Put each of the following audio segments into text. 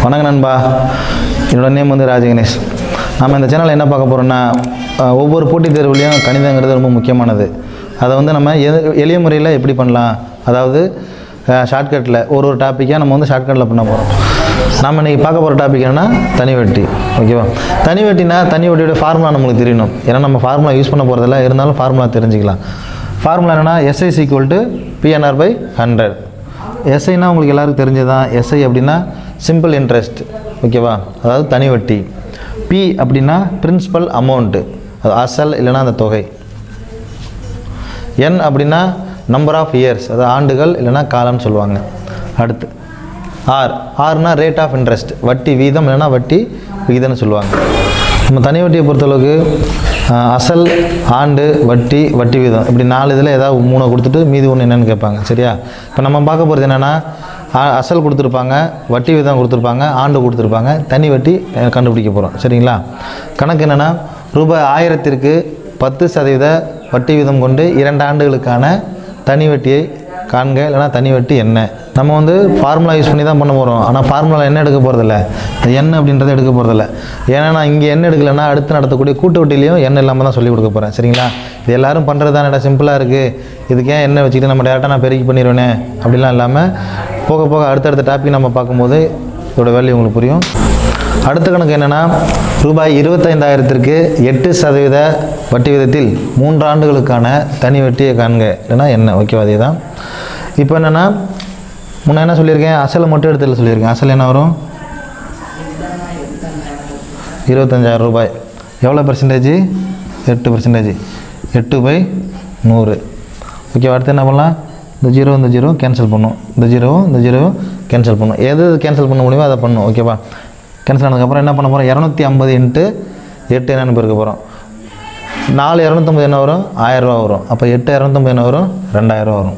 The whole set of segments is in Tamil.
வணக்கம் நண்பா என்னோட நேம் வந்து ராஜகணேஷ் நம்ம இந்த சேனலில் என்ன பார்க்க போகிறோம்னா அஹ், ஒவ்வொரு போட்டித் தேர்வுலையும் கணிதங்கிறது ரொம்ப முக்கியமானது அதை வந்து நம்ம எ- எளிய முறையில் எப்படி பண்ணலாம் அதாவது ஷார்ட்கட்டில் ஒரு ஒரு டாப்பிக்காக நம்ம வந்து ஷார்ட்கட்டில் பண்ண போகிறோம் நம்ம இன்றைக்கி பார்க்க போகிற டாபிக் என்னன்னா தனி வெட்டி ஓகேவா தனி வெட்டினா தனி வெட்டியோட ஃபார்முலா நம்மளுக்கு தெரியணும் ஏன்னா நம்ம ஃபார்முலா யூஸ் பண்ண போகிறதில்ல இருந்தாலும் ஃபார்முலா தெரிஞ்சுக்கலாம் ஃபார்முலா என்னென்னா SI equal to PNR by hundred எஸ்ஐனா உங்களுக்கு எல்லாருக்கும் தெரிஞ்சதான் எஸ்ஐ அப்படின்னா சிம்பிள் இன்ட்ரெஸ்ட் ஓகேவா அதாவது தனி வட்டி பி அப்படின்னா பிரின்சிபல் அமௌண்ட்டு அது அசல் இல்லைன்னா அந்த தொகை என் அப்படின்னா நம்பர் ஆஃப் இயர்ஸ் அதாவது ஆண்டுகள் இல்லைன்னா காலம்னு சொல்லுவாங்க அடுத்து ஆர் ஆர்னா ரேட் ஆஃப் இன்ட்ரெஸ்ட் வட்டி வீதம் இல்லைன்னா வட்டி விகிதம்னு சொல்லுவாங்க நம்ம தனி வட்டியை பொறுத்தளவுக்கு ஆஹ், அசல் ஆண்டு வட்டி வட்டி வீதம் இப்படி நாலு இதில் ஏதாவது மூணை கொடுத்துட்டு மீதி ஒன்று என்னன்னு கேட்பாங்க சரியா இப்போ நம்ம பார்க்க போகிறது என்னென்னா ஆ- அசல் கொடுத்துருப்பாங்க வட்டி வீதம் கொடுத்துருப்பாங்க ஆண்டு கொடுத்துருப்பாங்க தனி வட்டி அஹ், கண்டுபிடிக்க போகிறோம் சரிங்களா கணக்கு என்னென்னா ரூபாய் ஆயிரத்திற்கு பத்து சதவீத வட்டி வீதம் கொண்டு இரண்டு ஆண்டுகளுக்கான தனி வட்டியை காண்க இல்லைனா தனி வட்டி என்ன நம்ம வந்து ஃபார்முலா யூஸ் பண்ணி தான் பண்ண போகிறோம் ஆனால் ஃபார்முலா என்ன எடுக்க போகிறதில்ல எண் அப்படின்றத எடுக்க போகிறதில்ல ஏன்னா நான் இங்கே என்ன எடுக்கலைன்னா அடுத்து நடத்தக்கூடிய கூட்டு வட்டிலையும் எண்ணெய் இல்லாமல் தான் சொல்லிக் கொடுக்க போகிறேன் சரிங்களா இது எல்லாரும் பண்ணுறது தானடா சிம்பிளாக இருக்குது இதுக்கு ஏன் எண்ணெய் வச்சுக்கிட்டு நம்ம டேரெக்டாக நான் பெருக்கி பண்ணிடுவேனே அப்படிலாம் இல்லாமல் போக போக அடுத்தடுத்த டாபிக் நம்ம பார்க்கும்போது இதோட வேல்யூ உங்களுக்கு புரியும் அடுத்த கணக்கு என்னென்னா ரூபாய் இருபத்தைந்தாயிரத்திற்கு எட்டு சதவீத வட்டி விதத்தில் மூன்று ஆண்டுகளுக்கான தனி வட்டியை காண்க இல்லைன்னா என்ன ஓகேவா அதே தான் இப்போ என்னென்னா முன்ன என்ன சொல்லியிருக்கேன் அசலை மட்டும் எடுத்துல சொல்லியிருக்கேன் அசல் என்ன வரும் இருபத்தஞ்சாயிரம் ரூபாய் எவ்வளோ பர்சன்டேஜ் எட்டு பர்சன்டேஜ் எட்டு பை நூறு ஓகே அடுத்து என்ன பண்ணலாம் இந்த ஜீரோ இந்த ஜீரோ கேன்சல் பண்ணும் இந்த ஜீரோவும் இந்த ஜீரோவும் கேன்சல் பண்ணும் எது கேன்சல் பண்ண முடியுமோ அதை பண்ணும் ஓகேவா கேன்சல் ஆனதுக்கப்புறம் என்ன பண்ண போகிறோம் இரநூத்தி ஐம்பது இன்ட்டு எட்டு என்னென்னு பெருக்க போகிறோம் நாலு இரநூத்தம்பது என்ன வரும் ஆயிரரூவா வரும் அப்போ எட்டு இரநூத்தம்பது என்ன வரும் ரெண்டாயிரரூவா வரும்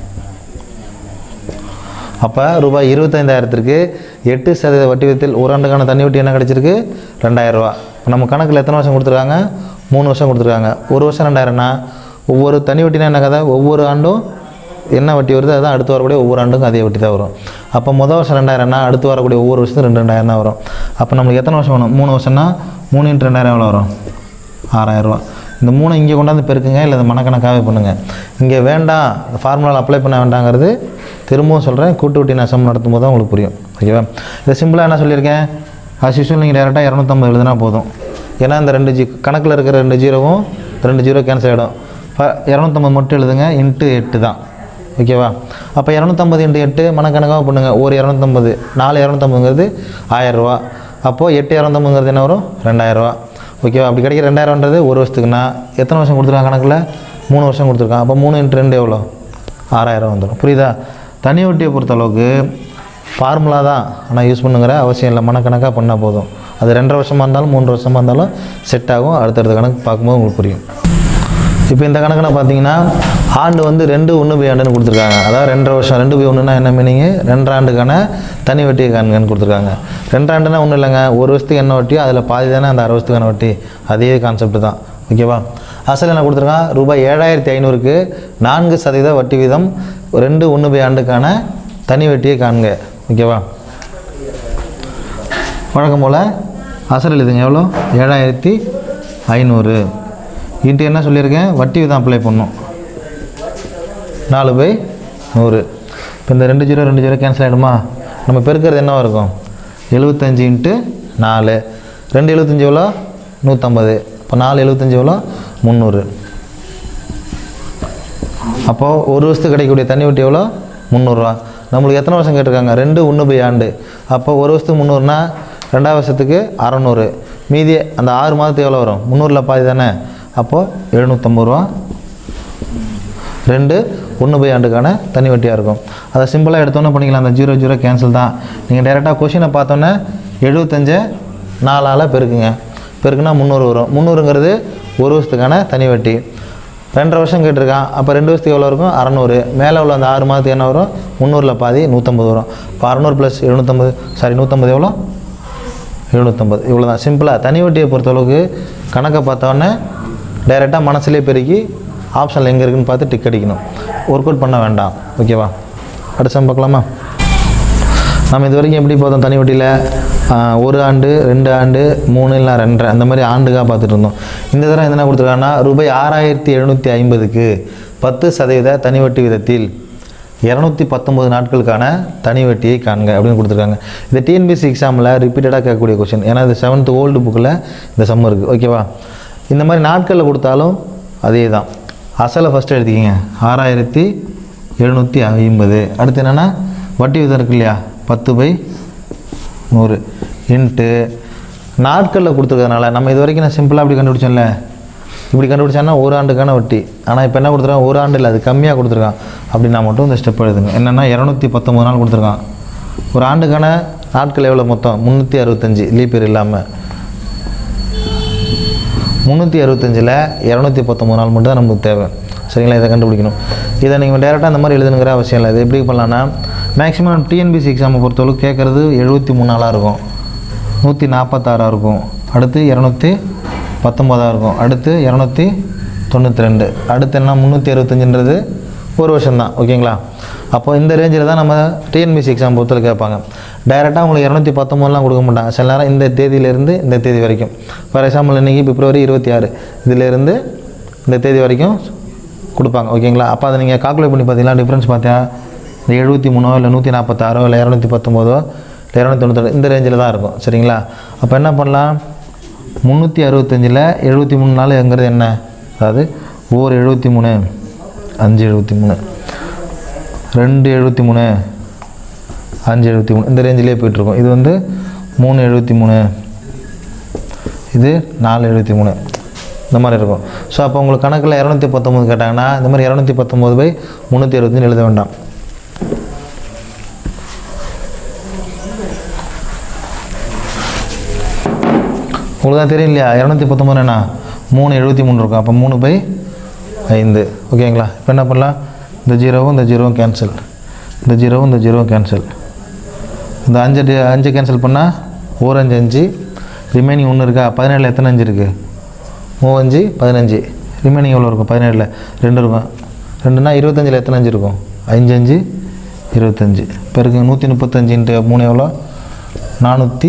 அப்போ ரூபாய் இருபத்தைந்தாயிரத்திற்கு எட்டு சதவீத வட்டி விதத்தில் ஒரு ஆண்டுக்கான தண்ணி வட்டி என்ன கிடச்சிருக்கு ரெண்டாயிரரூவா இப்போ நம்ம கணக்கில் எத்தனை வருஷம் கொடுத்துருக்காங்க மூணு வருஷம் கொடுத்துருக்காங்க ஒரு வருஷம் ரெண்டாயிரம்னா ஒவ்வொரு தனி வட்டினா என்ன கதை ஒவ்வொரு ஆண்டும் என்ன வட்டி வருது அதுதான் அடுத்து வரக்கூடிய ஒவ்வொரு ஆண்டுக்கும் அதே வட்டி தான் வரும் அப்போ முதல் வருஷம் ரெண்டாயிரம்னா அடுத்து வரக்கூடிய ஒவ்வொரு வருஷத்துக்கு ரெண்டு ரெண்டாயிரம் தான் வரும் அப்போ நம்மளுக்கு எத்தனை வருஷம் வேணும் மூணு வருஷம்னா மூணு இன்ட்டு ரெண்டாயிரம் எவ்வளோ வரும் ஆறாயிரரூவா இந்த மூணு இங்கே கொண்டாந்து பெருக்குங்க இல்லை இந்த மனக்கணக்காகவே பண்ணுங்கள் இங்கே வேண்டாம் ஃபார்முலாவில் அப்ளை பண்ண வேண்டாங்கிறது திரும்பவும் சொல்கிறேன் கூட்டு வட்டி நசம் நடத்தும் போது தான் உங்களுக்கு புரியும் ஓகேவா இதை சிம்பிளாக என்ன சொல்லியிருக்கேன் as usual நீங்கள் டேரெக்டாக இரநூத்தம்பது எழுதுனா போதும் ஏன்னா இந்த ரெண்டு ஜி கணக்கில் இருக்கிற ரெண்டு ஜீரோவும் ரெண்டு ஜீரோ கேன்சல் ஆகிடும் இப்போ இரநூத்தம்பது மட்டும் எழுதுங்க இன்ட்டு எட்டு தான் ஓகேவா அப்போ இரநூத்தம்பது இன்ட்டு எட்டு மனக்கணக்காக பண்ணுங்கள் ஒரு இரநூத்தம்பது நாலு இரநூத்தம்பதுங்கிறது ஆயிரரூவா அப்போது எட்டு இரநூத்தம்பதுங்கிறது என்ன வரும் ரெண்டாயிரரூவா ஓகேவா அப்படி கிடைக்கிற ரெண்டாயிரம்ன்றது ஒரு வருஷத்துக்குன்னா எத்தனை வருஷம் கொடுத்துருக்காங்க கணக்கில் மூணு வருஷம் கொடுத்துருக்கான் அப்போ மூணு இன்ட்டு ரெண்டு எவ்வளோ ஆறாயிரம் வந்துடும் புரியுதா தனி வட்டியை பொறுத்தளவுக்கு ஃபார்முலா தான் ஆனால் யூஸ் பண்ணுங்கிற அவசியம் இல்லை மனக்கணக்காக பண்ணால் போதும் அது ரெண்டரை வருஷமாக இருந்தாலும் மூன்று வருஷமாக இருந்தாலும் செட் ஆகும் அடுத்தடுத்த கணக்கு பார்க்கும்போது உங்களுக்கு புரியும் இப்போ இந்த கணக்கில் பார்த்தீங்கன்னா ஆண்டு வந்து ரெண்டு ஒன்று பை ஆண்டுன்னு கொடுத்துருக்காங்க அதாவது ரெண்டரை வருஷம் ரெண்டு பை ஒன்றுனா என்ன மீனிங்கு ரெண்டரை ஆண்டுக்கான தனி வட்டி காண்கன்னு கொடுத்துருக்காங்க ரெண்டு ஆண்டுனா ஒன்றும் இல்லைங்க ஒரு வருஷத்துக்கு என்ன வட்டியோ அதில் பாதி தானே அந்த அரை வருஷத்துக்கான வட்டி அதே கான்செப்ட் தான் ஓகேவா அசல் என்ன கொடுத்துருக்கான் ரூபாய் ஏழாயிரத்தி ஐநூறுக்கு நான்கு சதவீத வட்டி வீதம் ரெண்டு ஒன்று பை ஆண்டுக்கான தனி வட்டியை காண்க ஓகேவா வழக்கம் போல் அசல் எழுதுங்க எவ்வளோ ஏழாயிரத்தி ஐநூறு இன்ட்டு என்ன சொல்லியிருக்கேன் வட்டி விதம் அப்ளை பண்ணும் நாலு பை நூறு இப்போ இந்த ரெண்டு ஜீரோ ரெண்டு ஜீரோ கேன்சல் ஆகிடுமா நம்ம பெருக்கிறது என்னவா இருக்கும் எழுபத்தஞ்சி இன்ட்டு நாலு ரெண்டு எழுபத்தஞ்சி எவ்வளோ நூற்றம்பது இப்போ நாலு எழுபத்தஞ்சி எவ்வளோ முந்நூறு அப்போது ஒரு வருஷத்துக்கு கிடைக்கக்கூடிய தண்ணி வட்டி எவ்வளோ முந்நூறுரூவா நம்மளுக்கு எத்தனை வருஷம் கேட்டிருக்காங்க ரெண்டு ஒன்று பை ஆண்டு அப்போ ஒரு வருஷத்துக்கு முந்நூறுனா ரெண்டாவது வருஷத்துக்கு அறநூறு மீதி அந்த ஆறு மாதத்துக்கு எவ்வளோ வரும் முந்நூறில் பாதி தானே அப்போது எழுநூற்றம்பது ரூபா ரெண்டு ஒன்று பை ஆண்டுக்கான தனி வட்டியாக இருக்கும் அதை சிம்பிளாக எடுத்தோன்னே பண்ணிக்கலாம் அந்த ஜீரோ ஜீரோ கேன்சல் தான் நீங்கள் டேரெக்டாக கொஷினை பார்த்தோன்னே எழுபத்தஞ்சு நாலால் பெருக்குங்க பெருக்குனா முந்நூறு வரும் முந்நூறுங்கிறது ஒரு வருஷத்துக்கான தனி வட்டி ரெண்டரை வருஷம் கேட்டிருக்கான் அப்போ ரெண்டு வருஷத்துக்கு எவ்வளோ இருக்கும் அறநூறு மேலே உள்ள அந்த ஆறு மாதத்துக்கு என்ன வரும் முந்நூறில் பாதி நூற்றம்பது வரும் இப்போ அறநூறு ப்ளஸ் எழுநூற்றம்பது சாரி நூற்றம்பது எவ்வளோ எழுநூற்றம்பது இவ்வளோ தான் சிம்பிளாக தனி வட்டியை பொறுத்தளவுக்கு கணக்கை பார்த்தோன்னே டைரெக்டாக மனசுலேயே பெருக்கி ஆப்ஷனில் எங்கே இருக்குன்னு பார்த்து டிக் அடிக்கணும் ஒர்க் அவுட் பண்ண வேண்டாம் ஓகேவா அடுத்த சம் பார்க்கலாமா நம்ம இது வரைக்கும் எப்படி பார்த்தோம் தனி வட்டியில் ஆஹ், ஒரு ஆண்டு ரெண்டு ஆண்டு மூணு இல்லை ரெண்டரை அந்த மாதிரி ஆண்டுக்காக பார்த்துட்டு இருந்தோம் இந்த தடவை என்ன கொடுத்துருக்காங்கன்னா ரூபாய் ஆறாயிரத்தி எழுநூற்றி ஐம்பதுக்கு பத்து சதவீத தனி வட்டி விதத்தில் இரநூத்தி பத்தொம்பது நாட்களுக்கான தனி வட்டியை காண்க அப்படின்னு கொடுத்துருக்காங்க இந்த டிஎன்பிசி எக்ஸாமில் ரிப்பீட்டடாக கேட்கக்கூடிய கொஷின் ஏன்னா இது செவன்த் ஓல்டு புக்கில் இந்த சம் இருக்குது ஓகேவா இந்த மாதிரி நாட்களில் கொடுத்தாலும் அதே தான் அசலை ஃபஸ்ட்டு எடுத்துக்கிங்க ஆறாயிரத்தி எழுநூற்றி ஐம்பது அடுத்து என்னென்னா வட்டி விதம் இருக்கு இல்லையா பத்து பை நூறு இன்ட்டு நாட்களில் கொடுத்துருக்கறதுனால நம்ம இது வரைக்கும் நான் சிம்பிளாக அப்படி கண்டுபிடிச்சேன்ல இப்படி கண்டுபிடிச்சான்னா ஒரு ஆண்டுக்கான வட்டி ஆனால் இப்போ என்ன கொடுத்துருக்கான் ஒரு ஆண்டு இல்லை அது கம்மியாக கொடுத்துருக்கான் அப்படின்னா மட்டும் இந்த ஸ்டெப் எழுதுங்க என்னென்னா இரநூத்தி பத்தொம்பது நாள் கொடுத்துருக்கான் ஒரு ஆண்டுக்கான நாட்கள் எவ்வளோ மொத்தம் முந்நூற்றி அறுபத்தஞ்சு லீப் இயர் இல்லாமல் முந்நூற்றி அறுபத்தஞ்சில் இரநூத்தி பத்தொம்பது நாள் மட்டும் தான் நமக்கு தேவை சரிங்களா இதை கண்டுபிடிக்கணும் இதை நீங்கள் டேரெக்டாக அந்த மாதிரி எழுதுனுங்கிற அவசியம் இல்லை இது எப்படி பண்ணலான்னா மேக்ஸிமம் டிஎன்பிசி எக்ஸாமை பொறுத்தளவு கேட்குறது எழுபத்தி மூணு நாளாக இருக்கும் நூற்றி நாற்பத்தாறாக இருக்கும் அடுத்து இரநூத்தி பத்தொம்போதாக இருக்கும் அடுத்து இரநூத்தி தொண்ணூற்றி ரெண்டு அடுத்து என்ன முந்நூற்றி அறுபத்தஞ்சுன்றது ஒரு வருஷம் தான் ஓகேங்களா அப்போ இந்த ரேஞ்சில் தான் நம்ம டிஎன்பிசி எக்ஸாம் பொறுத்தவரை கேட்பாங்க டைரெக்டாக உங்களுக்கு இரநூத்தி பத்தொம்போதுலாம் கொடுக்க மாட்டாங்க சில நேரம் இந்த தேதியிலேருந்து இந்த தேதி வரைக்கும் ஃபார் எக்ஸாம்பிள் இன்றைக்கி பிப்ரவரி இருபத்தி ஆறு இதிலேருந்து இந்த தேதி வரைக்கும் கொடுப்பாங்க ஓகேங்களா அப்போ அதை நீங்கள் கால்குலேட் பண்ணி பார்த்தீங்கன்னா டிஃப்ரென்ஸ் பார்த்தா இந்த எழுபத்தி மூணோ இல்லை நூற்றி நாற்பத்தாறோ இல்லை இரநூத்தி பத்தொம்போதோ இல்லை இரநூத்தி தொண்ணூற்றி இந்த ரேஞ்சில் தான் இருக்கும் சரிங்களா அப்போ என்ன பண்ணலாம் முந்நூற்றி அறுபத்தஞ்சில் எழுபத்தி மூணு நாளுங்கிறது என்ன அதாவது ஓர் எழுபத்தி மூணு அஞ்சு எழுபத்தி மூணு ரெண்டு எழுபத்தி மூணு அஞ்சு எழுபத்தி மூணு இந்த ரேஞ்சிலே போயிட்டுருக்கும் இது வந்து மூணு எழுபத்தி மூணு இது நாலு எழுபத்தி மூணு இந்த மாதிரி இருக்கும் ஸோ அப்போ உங்களுக்கு கணக்கில் இரநூத்தி பத்தொம்போது கேட்டாங்கன்னா இந்த மாதிரி இரநூத்தி பத்தொம்போது பை முந்நூற்றி அறுபத்தஞ்சு எழுத வேண்டாம் உங்களுக்கு தான் தெரியும் இல்லையா இரநூத்தி பத்தொம்பது என்ன மூணு எழுபத்தி மூணு இருக்கும் அப்போ மூணு பை ஐந்து ஓகேங்களா இப்போ என்ன பண்ணலாம் இந்த ஜீரோவும் இந்த ஜீரோவும் கேன்சல் இந்த ஜீரோவும் இந்த ஜீரோவும் கேன்சல் இந்த அஞ்சு டி- அஞ்சு கேன்சல் பண்ணால் ஓர் அஞ்சு அஞ்சு ரிமைனிங் ஒன்று இருக்கா பதினேழில் எத்தனை அஞ்சு இருக்குது மூவஞ்சு பதினஞ்சு ரிமைனிங் எவ்வளோ இருக்கும் பதினேழில் ரெண்டு இருக்கும் ரெண்டுனா இருபத்தஞ்சில் எத்தனை அஞ்சு இருக்கும் அஞ்சு அஞ்சு இருபத்தஞ்சு பெருக்கு நூற்றி முப்பத்தஞ்சுன்ட்டு மூணு எவ்வளோ நானூற்றி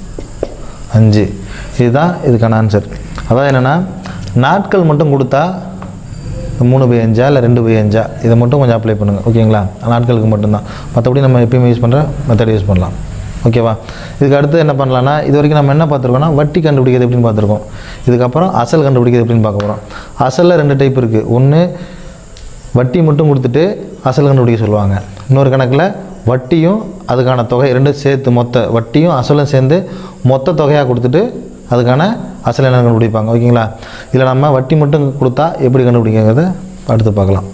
அஞ்சு இதுதான் இதுக்கான ஆன்சர் அதாவது என்னென்னா நாட்கள் மட்டும் கொடுத்தா இந்த மூணு பை அஞ்சா இல்லை ரெண்டு பை அஞ்சா இதை மட்டும் கொஞ்சம் அப்ளை பண்ணுங்கள் ஓகேங்களா நாட்களுக்கு மட்டும்தான் மற்றபடி நம்ம எப்பயுமே யூஸ் பண்ணுற மெத்தட் யூஸ் பண்ணலாம் ஓகேவா இதுக்கு அடுத்து என்ன பண்ணலாம்னா இது வரைக்கும் நம்ம என்ன பார்த்துருக்கோம்னா வட்டி கண்டுபிடிக்கிறது எப்படின்னு பார்த்துருக்கோம் இதுக்கப்புறம் அசல் கண்டுபிடிக்கிறது எப்படின்னு பார்க்க போகிறோம் அசலில் ரெண்டு டைப் இருக்குது ஒன்று வட்டி மட்டும் கொடுத்துட்டு அசல் கண்டுபிடிக்க சொல்லுவாங்க இன்னொரு கணக்கில் வட்டியும் அதுக்கான தொகை ரெண்டும் சேர்த்து மொத்த வட்டியும் அசலும் சேர்ந்து மொத்த தொகையாக கொடுத்துட்டு அதுக்கான அசல் என்ன கண்டுபிடிப்பாங்க ஓகேங்களா இதில் நம்ம வட்டி மட்டும் கொடுத்தா எப்படி கண்டுபிடிக்கிறத அடுத்து பார்க்கலாம்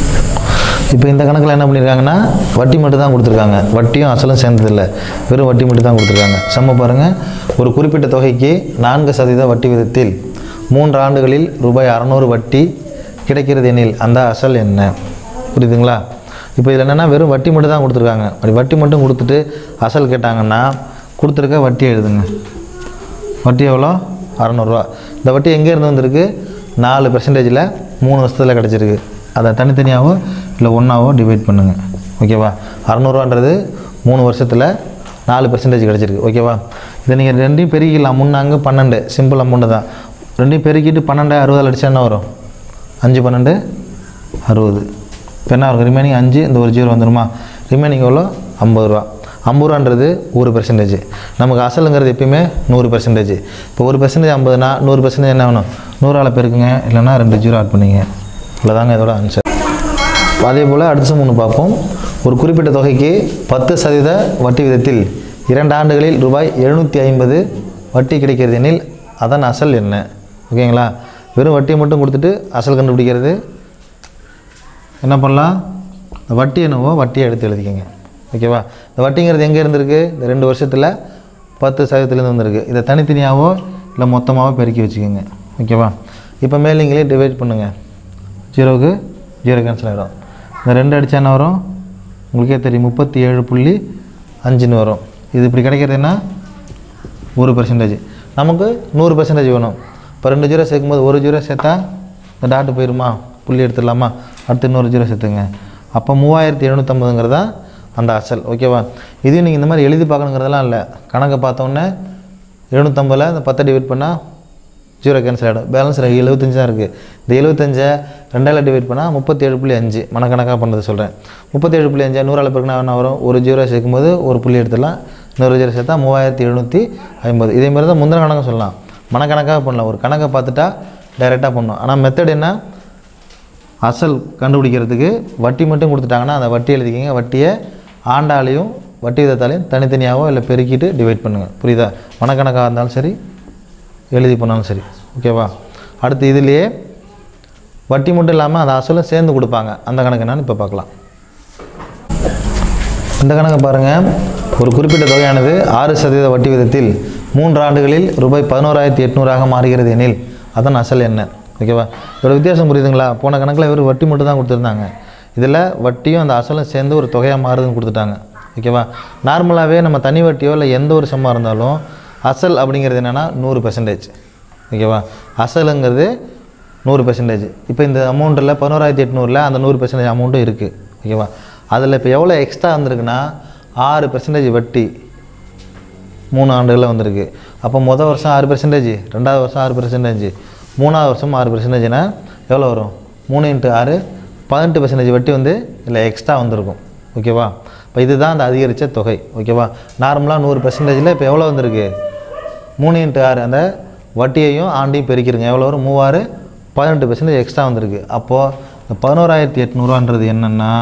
இப்போ இந்த கணக்கில் என்ன பண்ணியிருக்காங்கன்னா வட்டி மட்டும் தான் கொடுத்துருக்காங்க வட்டியும் அசலும் சேர்ந்ததில்லை வெறும் வட்டி மட்டும் தான் கொடுத்துருக்காங்க செம்ம பாருங்கள் ஒரு குறிப்பிட்ட தொகைக்கு நான்கு சதவீத வட்டி விதத்தில் மூன்று ஆண்டுகளில் ரூபாய் அறநூறு வட்டி கிடைக்கிறது எனில் அந்த அசல் என்ன புரியுதுங்களா இப்போ இதில் என்னென்னா வெறும் வட்டி மட்டும் தான் கொடுத்துருக்காங்க அப்படி வட்டி மட்டும் கொடுத்துட்டு அசல் கேட்டாங்கன்னா கொடுத்துருக்க வட்டி எழுதுங்க வட்டி எவ்வளோ அறநூறுவா இந்த வட்டி எங்கேருந்து வந்திருக்கு நாலு பெர்சன்டேஜில் மூணு வருஷத்தில் கிடச்சிருக்கு அதை தனித்தனியாகவோ இல்லை ஒன்றாவோ டிவைட் பண்ணுங்கள் ஓகேவா அறநூறுவான்றது மூணு வருஷத்தில் நாலு பெர்சன்டேஜ் கிடச்சிருக்கு ஓகேவா இதை நீங்கள் ரெண்டையும் பெருக்கிக்கலாம் முன்னாங்க பன்னெண்டு சிம்பிள் அமௌண்ட்டு தான் ரெண்டையும் பெருக்கிட்டு பன்னெண்டு அறுபதில் அடிச்சா என்ன வரும் அஞ்சு பன்னெண்டு அறுபது இப்போ என்ன இருக்கும் ரிமைனிங் அஞ்சு இந்த ஒரு ஜீரோ வந்துருமா ரிமைனிங் எவ்வளோ ஐம்பது ரூபா ஐம்பது ரூபான்றது ஒரு பெர்சன்டேஜ் நமக்கு அசலுங்கிறது எப்பயுமே நூறு பெர்சன்டேஜ் இப்போ ஒரு பெர்சன்டேஜ் ஐம்பதுனா நூறு பெர்சன்டேஜ் என்ன வேணும் நூறால் பெருக்குங்க இல்லைன்னா ரெண்டு ஜீரோ ஆட் பண்ணிங்க இவ்வளோதாங்க இதோட ஆன்சர் அதே போல் அடுத்த ஒன்று பார்ப்போம் ஒரு குறிப்பிட்ட தொகைக்கு பத்து சதவீத வட்டி விதத்தில் இரண்டு ஆண்டுகளில் ரூபாய் எழுநூற்றி ஐம்பது வட்டி கிடைக்கிறது எனில் அதன் அசல் என்ன ஓகேங்களா வெறும் வட்டியை மட்டும் கொடுத்துட்டு அசல் கண்டுபிடிக்கிறது என்ன பண்ணலாம் இந்த வட்டி என்னவோ வட்டியை எடுத்து எழுதிக்கங்க ஓகேவா இந்த வட்டிங்கிறது எங்கே இருந்திருக்கு இந்த ரெண்டு வருஷத்தில் பத்து சதவீதத்துலேருந்து வந்திருக்கு இதை தனித்தனியாகவோ இல்லை மொத்தமாகவோ பெருக்கி வச்சுக்கோங்க ஓகேவா இப்போ மேலிங்களே டிவைட் பண்ணுங்கள் ஜீரோவுக்கு ஜீரோ கேன்சல் ஆகிடும் இந்த ரெண்டு அடிச்சா என்ன வரும் உங்களுக்கே தெரியும் முப்பத்தி ஏழு புள்ளி அஞ்சுன்னு வரும் இது இப்படி கிடைக்கிறது என்ன ஒரு பெர்சன்டேஜ் நமக்கு நூறு பெர்சன்டேஜ் வேணும் இப்போ ரெண்டு ஜீரோ சேர்க்கும்போது ஒரு ஜீரோ சேர்த்தா இந்த டாட்டு போயிருமா புள்ளி எடுத்துடலாமா அடுத்து இன்னொரு ஜீரோ சேர்த்துங்க அப்போ மூவாயிரத்தி எழுநூற்றம்பதுங்கிறதா அந்த அசல் ஓகேவா இதையும் நீங்கள் இந்த மாதிரி எழுதி பார்க்கணுங்கிறதெல்லாம் இல்லை கணக்கை பார்த்தோன்னே எழுநூற்றம்பதில் இந்த பத்தை டிவைட் பண்ணால் ஜீரோ கேன்சல் ஆகிடும் பேலன்ஸ் எழுபத்தஞ்சு தான் இருக்குது இந்த எழுபத்தஞ்சை ரெண்டாயிரம் டிவைட் பண்ணால் முப்பத்தேழு புள்ளி அஞ்சு மனக்கணக்காக பண்ணுறது சொல்கிறேன் முப்பத்தேழு புள்ளி அஞ்சு நூறால் பெருக்குனா என்ன வரும் ஒரு ஜீரோ சேர்க்கும்போது ஒரு புள்ளி எடுத்துடலாம் இன்னொரு ஜீரோ சேர்த்தா மூவாயிரத்தி எழுநூற்றி ஐம்பது இதே மாதிரி தான் முந்தின கணக்கு சொல்லலாம் மனக்கணக்காக பண்ணலாம் ஒரு கணக்கை பார்த்துட்டா டைரெக்டாக பண்ணணும் ஆனால் மெத்தட் என்ன அசல் கண்டுபிடிக்கிறதுக்கு வட்டி மட்டும் கொடுத்துட்டாங்கன்னா அந்த வட்டி எழுதிக்கிங்க வட்டியை ஆண்டாலையும் வட்டி விதத்தாலையும் தனித்தனியாகவோ இல்லை பெருக்கிட்டு டிவைட் பண்ணுங்கள் புரியுதா மனக்கணக்காக இருந்தாலும் சரி எழுதி பண்ணாலும் சரி ஓகேவா அடுத்து இதுலேயே வட்டி மட்டும் இல்லாமல் அந்த அசலும் சேர்ந்து கொடுப்பாங்க அந்த கணக்கு என்னன்னு இப்போ பார்க்கலாம் இந்த கணக்கை பாருங்கள் ஒரு குறிப்பிட்ட தொகையானது ஆறு சதவீத வட்டி விதத்தில் மூன்று ஆண்டுகளில் ரூபாய் பதினோராயிரத்தி எட்நூறாக மாறுகிறது எனில் அதன் அசல் என்ன ஓகேவா இதோட வித்தியாசம் புரியுதுங்களா போன கணக்கில் இவர் வட்டி மட்டும் தான் கொடுத்துருந்தாங்க இதில் வட்டியும் அந்த அசலும் சேர்ந்து ஒரு தொகையாக மாறுதுன்னு கொடுத்துட்டாங்க ஓகேவா நார்மலாகவே நம்ம தனி வட்டியோ இல்லை எந்த ஒரு சம்மாக இருந்தாலும் அசல் அப்படிங்கிறது என்னென்னா நூறு பெர்சன்டேஜ் ஓகேவா அசலுங்கிறது நூறு பெர்சன்டேஜ் இப்போ இந்த அமௌண்ட்டில் பதினோராயிரத்தி எட்நூறில் அந்த நூறு பெர்சன்டேஜ் அமௌண்ட்டும் இருக்குது ஓகேவா அதில் இப்போ எவ்வளோ எக்ஸ்ட்ரா வந்திருக்குன்னா ஆறு பெர்சன்டேஜ் வட்டி மூணு ஆண்டுகளில் வந்திருக்கு அப்போ மொதல் வருஷம் ஆறு பெர்சன்டேஜ் ரெண்டாவது வருஷம் ஆறு பெர்சன்டேஜ் மூணாவது வருஷம் ஆறு பெர்சன்டேஜ்னா எவ்வளோ வரும் மூணு இன்ட்டு ஆறு பதினெட்டு பெர்சன்டேஜ் வட்டி வந்து இல்லை எக்ஸ்ட்ரா வந்திருக்கும் ஓகேவா இப்போ இதுதான் அந்த அதிகரித்த தொகை ஓகேவா நார்மலாக நூறு பெர்சன்டேஜில் இப்போ எவ்வளோ வந்திருக்கு மூணு இன்ட்டு ஆறு அந்த வட்டியையும் ஆண்டையும் பெருக்கிருங்க எவ்வளோ வரும் மூவாறு பதினெட்டு பெர்சன்டேஜ் எக்ஸ்ட்ரா வந்திருக்கு அப்போது இந்த பதினோராயிரத்தி எட்நூறுவான்றது என்னென்னா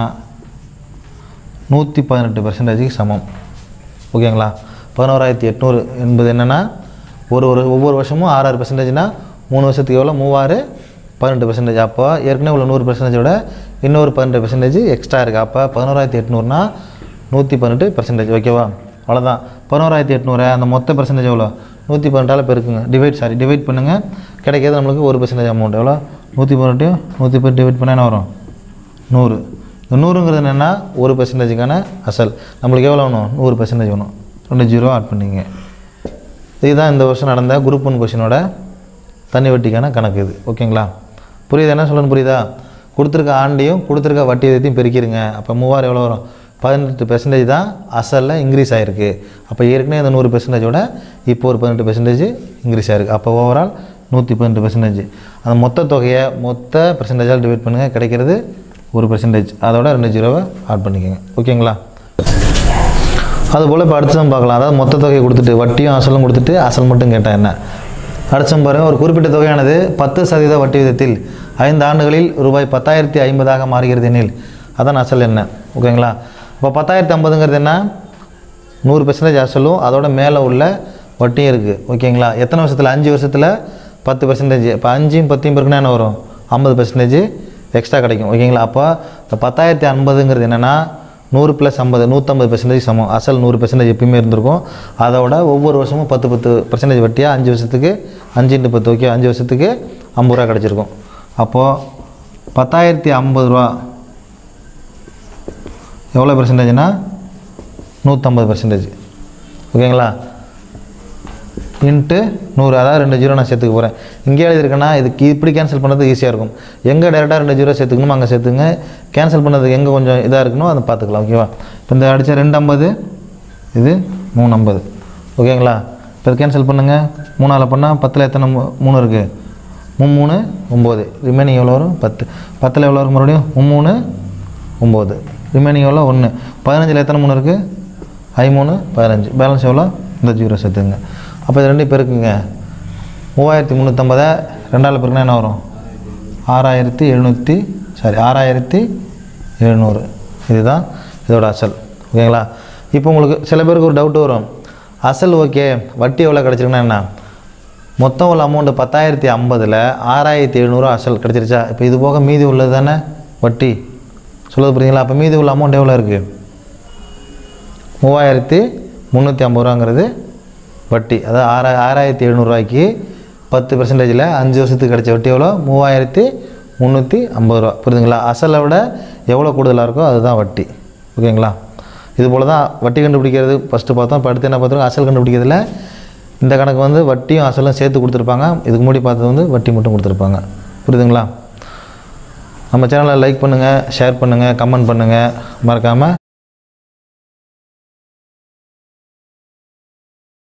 நூற்றி பதினெட்டு பெர்சன்டேஜுக்கு சமம் ஓகேங்களா பதினோராயிரத்தி எட்நூறு என்பது என்னென்னா ஒரு ஒரு ஒவ்வொரு வருஷமும் ஆறு ஆறு பெர்சன்டேஜ்னா மூணு வருஷத்துக்கு எவ்வளோ மூவாறு பதினெட்டு பெர்சன்டேஜ் அப்போ ஏற்கனவே உள்ள நூறு பெர்சன்டேஜோட இன்னொரு பதினெட்டு பெர்சன்டேஜ் எக்ஸ்ட்ரா இருக்குது அப்போ பதினோராயிரத்தி எட்நூறுனா நூற்றி பதினெட்டு பெர்சன்டேஜ் ஓகேவா அவ்வளோதான் பதினோராயிரத்தி எட்நூறு அந்த மொத்த பெர்சன்டேஜ் எவ்வளோ நூற்றி பதினெட்டால் பெருக்குங்க டிவைட் சாரி டிவைட் பண்ணுங்கள் கிடைக்கிறது நம்மளுக்கு ஒரு பெர்சன்டேஜ் அமௌண்ட் எவ்வளோ நூற்றி பதினெட்டு நூற்றி பதினெட்டு டிவைட் பண்ணால் என்ன வரும் நூறு இந்த நூறுங்கிறது என்னென்னா ஒரு பெர்சன்டேஜுக்கான அசல் நம்மளுக்கு எவ்வளோ வேணும் நூறு பெர்சன்டேஜ் வேணும் ரெண்டு ஜீரோ ஆட் பண்ணிங்க இதுதான் இந்த வருஷம் நடந்த குரூப் ஒன் கொஷினோட தண்ணி வட்டிக்கான கணக்கு இது ஓகேங்களா புரியுது என்ன சொல்லணும் புரியுதா கொடுத்துருக்க ஆண்டையும் கொடுத்துருக்க வட்டி விதத்தையும் பெருக்கிடுங்க அப்போ மூவாயிரம் எவ்வளோ வரும் பதினெட்டு பெர்சன்டேஜ் தான் அசலில் இன்க்ரீஸ் ஆகிருக்கு அப்போ ஏற்கனவே அந்த நூறு பெர்சன்டேஜோட இப்போ ஒரு பதினெட்டு பெர்சன்டேஜ் இன்க்ரீஸ் ஆகிருக்கு அப்போ ஓவரால் நூற்றி பதினெட்டு பெர்சன்டேஜ் அந்த மொத்த தொகையை மொத்த பெர்சன்டேஜால் டிவைட் பண்ணுங்கள் கிடைக்கிறது ஒரு பெர்சன்டேஜ் அதோட ரெண்டு ஜீரோவை ஆட் பண்ணிக்கோங்க ஓகேங்களா அதுபோல் இப்போ அடுத்ததும் பார்க்கலாம் அதாவது மொத்த தொகையை கொடுத்துட்டு வட்டியும் அசலும் கொடுத்துட்டு அசல் மட்டும் கேட்டால் என்ன அடுத்தம் பாருங்க ஒரு குறிப்பிட்ட தொகையானது பத்து சதவீத வட்டி விதத்தில் ஐந்து ஆண்டுகளில் ரூபாய் பத்தாயிரத்தி ஐம்பதாக மாறுகிறது எனில் அதான் அசல் என்ன ஓகேங்களா இப்போ பத்தாயிரத்தி ஐம்பதுங்கிறது என்ன நூறு பெர்சன்டேஜ் அசலும் அதோட மேலே உள்ள வட்டியும் இருக்குது ஓகேங்களா எத்தனை வருஷத்தில் அஞ்சு வருஷத்தில் பத்து பெர்சன்டேஜ் இப்போ அஞ்சையும் பத்தையும் பெருக்குனா என்ன வரும் ஐம்பது பெர்சன்டேஜ் எக்ஸ்ட்ரா கிடைக்கும் ஓகேங்களா அப்போ இந்த பத்தாயிரத்தி ஐம்பதுங்கிறது என்னென்னா நூறு ப்ளஸ் ஐம்பது நூற்றம்பது பெர்சன்டேஜ் சமம் அசல் நூறு பெர்சன்டேஜ் எப்பயுமே இருந்திருக்கும் அதோட ஒவ்வொரு வருஷமும் பத்து பத்து பெர்சன்டேஜ் வட்டியாக அஞ்சு வருஷத்துக்கு அஞ்சு இன்ட்டு பத்து ஓகே அஞ்சு வருஷத்துக்கு ஐம்பது ரூபா கிடச்சிருக்கும் அப்போது பத்தாயிரத்தி ஐம்பது ரூபா எவ்வளோ பெர்சன்டேஜ்னா நூற்றம்பது பெர்சன்டேஜ் ஓகேங்களா இன்ட்டு நூறு அதாவது ரெண்டு ஜீரோ நான் சேர்த்துக்க போகிறேன் இங்கே எழுதியிருக்கேன்னா இதுக்கு இப்படி கேன்சல் பண்ணுறது ஈஸியாக இருக்கும் எங்கே டேரெக்டாக ரெண்டு ஜீரோ சேர்த்துக்கணுமோ அங்கே சேர்த்துங்க கேன்சல் பண்ணதுக்கு எங்கே கொஞ்சம் இதாக இருக்கணும் அதை பார்த்துக்கலாம் ஓகேவா இப்போ இந்த அடித்த ரெண்டு ஐம்பது இது மூணு ஐம்பது ஓகேங்களா இப்போ கேன்சல் பண்ணுங்கள் மூணால் பண்ணால் பத்தில் எத்தனை மூ- மூணு இருக்குது மும்மூணு ஒம்பது ரிமைனிங் எவ்வளோ வரும் பத்து பத்தில் எவ்வளோ வரும் மறுபடியும் மும்மூணு ஒம்பது ரிமைனிங் எவ்வளோ ஒன்று பதினஞ்சில் எத்தனை மூணு இருக்குது ஐ மூணு பதினஞ்சு பேலன்ஸ் எவ்வளோ இந்த ஜீரோ சேர்த்துங்க அப்போ இது ரெண்டையும் பெருக்குங்க மூவாயிரத்தி முந்நூற்றம்பதை ரெண்டாவில் பெருக்குனா என்ன வரும் ஆறாயிரத்தி எழுநூற்றி சாரி ஆறாயிரத்தி எழுநூறு இதுதான் இதோட அசல் ஓகேங்களா இப்போ உங்களுக்கு சில பேருக்கு ஒரு டவுட் வரும் அசல் ஓகே வட்டி எவ்வளோ கிடச்சிருக்குன்னா என்ன மொத்தம் உள்ள அமௌண்ட்டு பத்தாயிரத்தி ஐம்பதில் ஆறாயிரத்தி எழுநூறு அசல் கிடச்சிருச்சா இப்போ இது போக மீதி உள்ளது தானே வட்டி சொல்லுது புரியுங்களா அப்போ மீதி உள்ள அமௌண்ட் எவ்வளோ இருக்குது மூவாயிரத்தி முந்நூற்றி ஐம்பது ரூபாங்கிறது வட்டி அதாவது ஆறா ஆறாயிரத்தி எழுநூறுவாய்க்கு பத்து பெர்சன்டேஜில் அஞ்சு வருஷத்துக்கு கிடைச்ச வட்டி எவ்வளோ மூவாயிரத்தி முந்நூற்றி ஐம்பது ரூபா புரியுதுங்களா அசலை விட எவ்வளோ கூடுதலாக இருக்கோ அதுதான் வட்டி ஓகேங்களா இது போல் தான் வட்டி கண்டுபிடிக்கிறது ஃபஸ்ட்டு பார்த்தோம் இப்போ அடுத்து என்ன பார்த்தோம் அசல் கண்டுபிடிக்கிறதுல இந்த கணக்கு வந்து வட்டியும் அசலும் சேர்த்து கொடுத்துருப்பாங்க இதுக்கு முன்னாடி பார்த்தது வந்து வட்டி மட்டும் கொடுத்துருப்பாங்க புரியுதுங்களா நம்ம சேனலை லைக் பண்ணுங்கள் ஷேர் பண்ணுங்கள் கமெண்ட் பண்ணுங்கள் மறக்காமல்